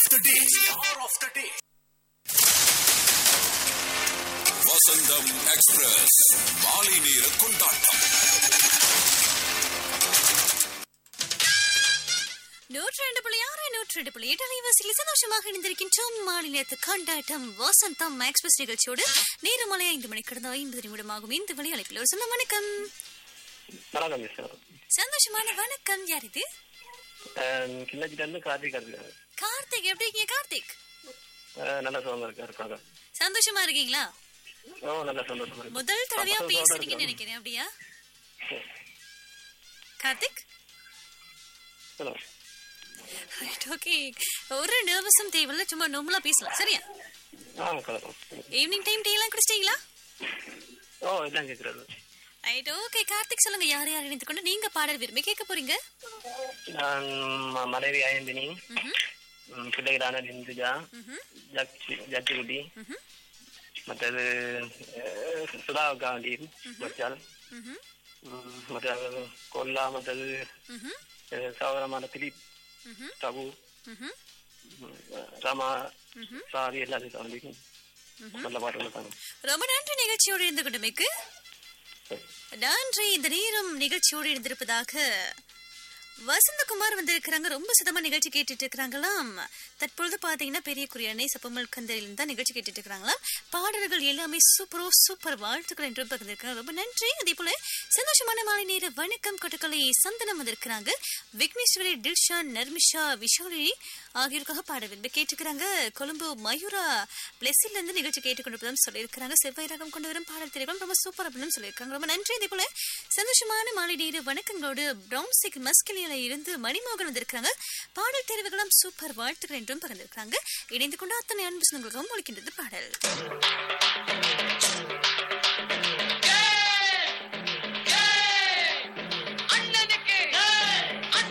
the day. Star of the day. Vasantham express மாலை நேர கொண்டாட்டம் நூற்றி ரெண்டு புள்ளி ஆறு நூற்றி ரெண்டு புள்ளி எட்டு அலைவாசியில் சந்தோஷமாக இணைந்திருக்கின்றோம் மாநிலத்து கொண்டாட்டம் வசந்தம் எக்ஸ்பிரஸ் நிகழ்ச்சியோடு நேரமலை ஐந்து மணி கடந்த ஐம்பது நிமிடமாகும் இந்த வழி அழைப்பில் ஒரு சொந்த வணக்கம் வணக்கம் மிஸ்டர் சந்தோஷமான வணக்கம் யார் இது கிண்ணச்சிட்ட இருந்து கார்த்திக் இருக்காரு கார்த்திக் எப்படி இருக்கீங்க கார்த்திக் அஹ் நல்ல சோகம் இருக்கா இருக்காங்க சந்தோஷமா இருக்கீங்களா ஓ நல்ல சந்தோஷமா இருக்கு முதல் தடவையா சந்தோஷமா பேசுறீங்கன்னு இருக்காங்க. நினைக்கிறேன் அப்படியா கார்த்திக் சொல்லுங்க ரைட் ஓகே ஒரு நர்வஸும் தேவையில்ல சும்மா நார்மலா பேசலாம் சரியா ஆ கலக்கம் ஈவினிங் டைம் டீ எல்லாம் குடிச்சிட்டீங்களா ஓ இதான் கேட்கறது ரைட் ஓகே கார்த்திக் சொல்லுங்க யார் யார் இணைந்து கொண்டு நீங்க பாடல் விரும்பி கேட்க போறீங்க நான் ம- மனைவி அயந்தினி ம்ஹும், ம், பிள்ளைகளான இந்துஜா ம்ஹும், ஜச்சி ஜச்சிகுட்டி ம்ஹும், மற்றது அஹ், சுதா காந்தி மச்சால் ம்ஹும், ம், மற்றது கொல்லா மற்றது ம்ஹும், அஹ், சகோதரமான திலீப் ம்ஹும், தபு ம்ஹும், ம், ராமா ம்ஹும். சாரி எல்லாத்தையும் தாண்டி நல்ல பாட்டு இருக்காங்க ரொம்ப நன்றி நிகழ்ச்சியோடு இருந்து கொண்டமைக்கு நன்றி இந்த நேரம் நிகழ்ச்சியோடு இருந்திருப்பதாக வசந்தகுமார் வந்திருக்கிறாங்க ரொம்ப சுத்தமா நிகழ்ச்சி கேட்டுட்டு இருக்கிறாங்களாம் தற்பொழுது பாத்தீங்கன்னா பெரிய குறியணை சப்பமல் கந்தரில் தான் நிகழ்ச்சி கேட்டுட்டு இருக்கிறாங்களாம் பாடல்கள் எல்லாமே சூப்பரோ சூப்பர் வாழ்த்துக்கள் என்று பகிர்ந்திருக்கிறாங்க ரொம்ப நன்றி அதே போல சந்தோஷமான மாலை நேர வணக்கம் கொட்டக்கலை சந்தனம் வந்திருக்கிறாங்க விக்னேஸ்வரி டில்ஷான் நர்மிஷா விஷாலினி ஆகியோருக்காக பாட விரும்பி கேட்டுக்கிறாங்க கொழும்பு மயூரா பிளெஸில் இருந்து நிகழ்ச்சி கேட்டுக்கொண்டிருப்பதும் சொல்லியிருக்கிறாங்க செவ்வாய் ரகம் கொண்டு வரும் பாடல் தெரியும் ரொம்ப சூப்பர் அப்படின்னு சொல்லியிருக்காங்க ரொம்ப நன்றி இதே போல சந்தோஷமான மாலை நேர வணக்கங்களோடு பிரவுன் சிக் மஸ்கிலியில இருந்து மணிமோகன் வந்திருக்கிறாங்க பாடல் தெரிவுகளும் சூப்பர் வாழ்த்துக்கள் என்றும் பகிர்ந்திருக்கிறாங்க இணைந்து கொண்டு அத்தனை அன்பு சொந்தங்களுக்கும் ஒழிக்கின்றது பாடல்